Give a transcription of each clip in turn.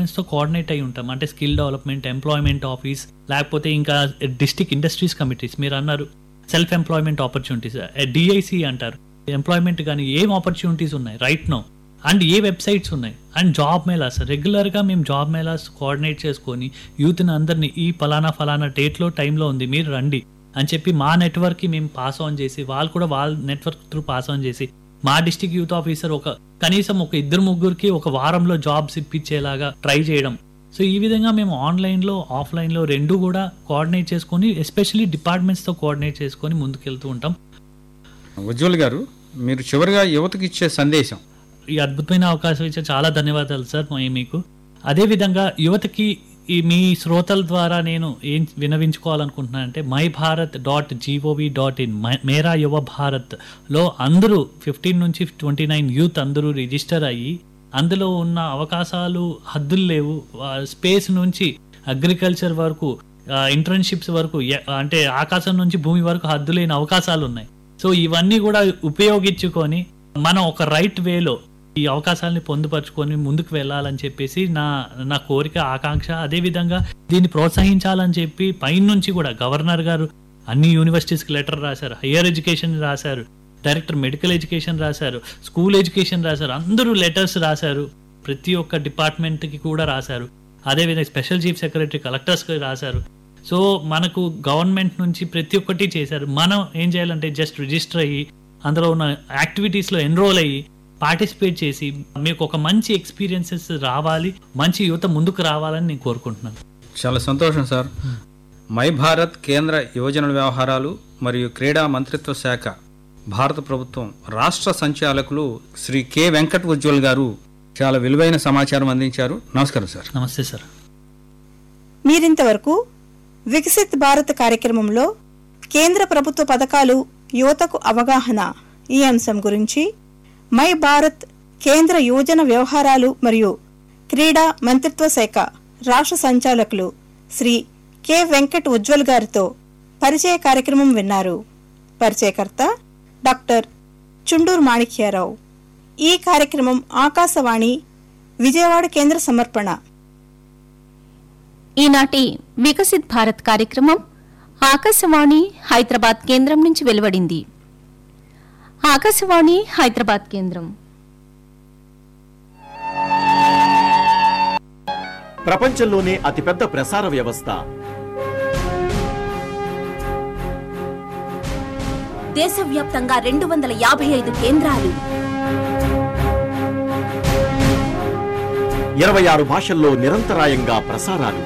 డిపార్ట్మెంట్స్తో coordinate అయి ఉంటాం అంటే స్కిల్ డెవలప్మెంట్ ఎంప్లాయ్మెంట్ ఆఫీస్ లేకపోతే ఇంకా డిస్టిక్ ఇండస్ట్రీస్ కమిటీస్ మీరు అన్నారు సెల్ఫ్ ఎంప్లాయ్మెంట్ ఆపర్చునిటీస్ డిఐసి అంటారు ఎంప్లాయ్మెంట్ కానీ ఏం ఆపర్చునిటీస్ ఉన్నాయి right no and a websites ఉన్నాయి అండ్ జాబ్ మేళాస్ రెగ్యులర్గా మేము జాబ్ మేళాస్ కోఆర్డినేట్ చేసుకొని యూత్ని అందరినీ ఈ ఫలానా ఫలానా డేట్లో టైంలో ఉంది మీరు రండి అని చెప్పి మా నెట్వర్క్కి మేము పాస్ ఆన్ చేసి వాళ్ళు కూడా వాళ్ళ నెట్వర్క్ త్రూ పాస్ ఆన్ చేసి మా డిస్టిక్ యూత్ ఆఫీసర్ ఒక కనీసం ఒక ఇద్దరు ముగ్గురికి ఒక వారంలో జాబ్స్ ఇప్పించేలాగా ట్రై చేయడం సో ఈ విధంగా మేము ఆన్లైన్లో ఆఫ్లైన్లో రెండు కూడా కోఆర్డినేట్ చేసుకొని ఎస్పెషలీ డిపార్ట్మెంట్స్తో కోఆర్డినేట్ చేసుకొని ముందుకెళ్తూ ఉంటాం ఉజ్వల్ గారు మీరు చివరిగా యువతకి ఇచ్చే సందేశం ఈ అద్భుతమైన అవకాశం ఇచ్చే చాలా ధన్యవాదాలు సార్ మీ- మీకు అదేవిధంగా యువతకి ఈ మీ శ్రోతల ద్వారా నేను ఏం వినవించుకోవాలనుకుంటున్నానంటే my Bharat dot G O V dot in Mera Yuva Bharat లో అందరూ ఫిఫ్టీన్ నుంచి ట్వంటీ నైన్ యూత్ అందరూ రిజిస్టర్ అయ్యి అందులో ఉన్న అవకాశాలు హద్దులు లేవు స్పేస్ నుంచి అగ్రికల్చర్ వరకు ఇంటర్న్షిప్స్ వరకు ఎ- అంటే ఆకాశం నుంచి భూమి వరకు హద్దు లేని అవకాశాలు ఉన్నాయి సో ఇవన్నీ కూడా ఉపయోగించుకొని మనం ఒక రైట్ వేలో ఈ అవకాశాలని పొందుపరుచుకొని ముందుకు వెళ్ళాలని చెప్పేసి నా నా కోరిక ఆకాంక్ష అదేవిధంగా దీన్ని ప్రోత్సహించాలని చెప్పి పైనుంచి కూడా గవర్నర్ గారు అన్ని యూనివర్సిటీస్కి లెటర్ రాశారు హయ్యర్ ఎడ్యుకేషన్ రాశారు డైరెక్టర్ మెడికల్ ఎడ్యుకేషన్ రాశారు స్కూల్ ఎడ్యుకేషన్ రాశారు అందరూ లెటర్స్ రాశారు ప్రతి ఒక్క డిపార్ట్మెంట్కి కూడా రాశారు అదేవిధంగా స్పెషల్ చీఫ్ సెక్రటరీ కలెక్టర్స్కి రాశారు సో మనకు గవర్నమెంట్ నుంచి ప్రతి ఒక్కటి చేశారు మనం ఏం చేయాలంటే జస్ట్ రిజిస్టర్ అయ్యి అందులో ఉన్న యాక్టివిటీస్లో ఎన్రోల్ అయ్యి పార్టిసిపేట్ చేసి మీకు ఒక మంచి ఎక్స్పీరియన్సెస్ రావాలి మంచి యువత ముందుకు రావాలని నేను కోరుకుంటున్నాను చాలా సంతోషం సార్ మై భారత్ కేంద్ర యువజన వ్యవహారాలు మరియు క్రీడా మంత్రిత్వ శాఖ భారత ప్రభుత్వం రాష్ట్ర సంచాలకులు శ్రీ కె వెంకట్ ఉజ్వల్ గారు చాలా విలువైన సమాచారం అందించారు నమస్కారం సార్ నమస్తే సార్ మీరింతవరకు వికసిత్ భారత్ కార్యక్రమంలో కేంద్ర ప్రభుత్వ పథకాలు యువతకు అవగాహన ఈ అంశం గురించి మై భారత్ కేంద్ర యువజన వ్యవహారాలు మరియు క్రీడా మంత్రిత్వ శాఖ రాష్ట్ర సంచాలకులు శ్రీ కె వెంకట్ ఉజ్వల్ గారితో పరిచయ కార్యక్రమం విన్నారు పరిచయకర్త డాక్టర్ చుండూరు మాణిక్యారావు ఈ కార్యక్రమం ఆకాశవాణి విజయవాడ కేంద్ర సమర్పణ ఈనాటి వికసిత్ భారత్ కార్యక్రమం ఆకాశవాణి హైదరాబాద్ కేంద్రం నుంచి వెలువడింది ఆకాశవాణి హైదరాబాద్ కేంద్రం ప్రపంచంలోనే అతిపెద్ద ప్రసార వ్యవస్థ దేశవ్యాప్తంగా రెండు వందల యాభై ఐదు కేంద్రాలు ఇరవై ఆరు భాషల్లో నిరంతరాయంగా ప్రసారాలు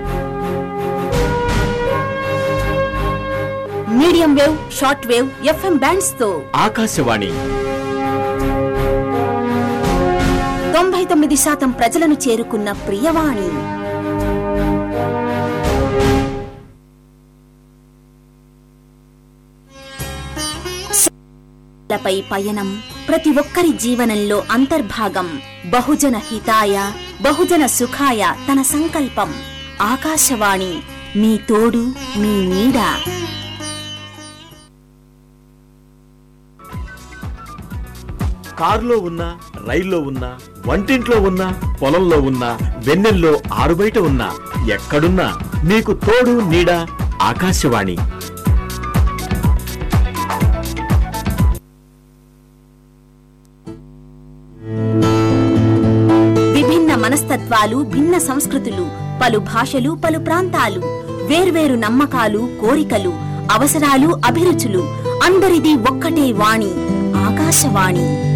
medium wave short wave FM bands తో ఆకాశవాణి తొంభై తొమ్మిది శాతం ప్రజలను చేరుకున్న ప్రియవాణి లపై పయనం ప్రతి ఒక్కరి జీవనంలో అంతర్భాగం బహుజన హితాయ బహుజన సుఖాయ తన సంకల్పం ఆకాశవాణి మీ తోడు మీ నీడ కారులో ఉన్నా రైల్లో ఉన్నా వంటింట్లో ఉన్నా పొలంలో ఉన్నా వెన్నెల్లో ఆరుబయట ఉన్నా ఎక్కడున్నా మీకు తోడు నీడ ఆకాశవాణి విభిన్న మనస్తత్వాలు భిన్న సంస్కృతులు పలు భాషలు పలు ప్రాంతాలు వేర్వేరు నమ్మకాలు కోరికలు అవసరాలు అభిరుచులు అందరిది ఒక్కటే వాణి ఆకాశవాణి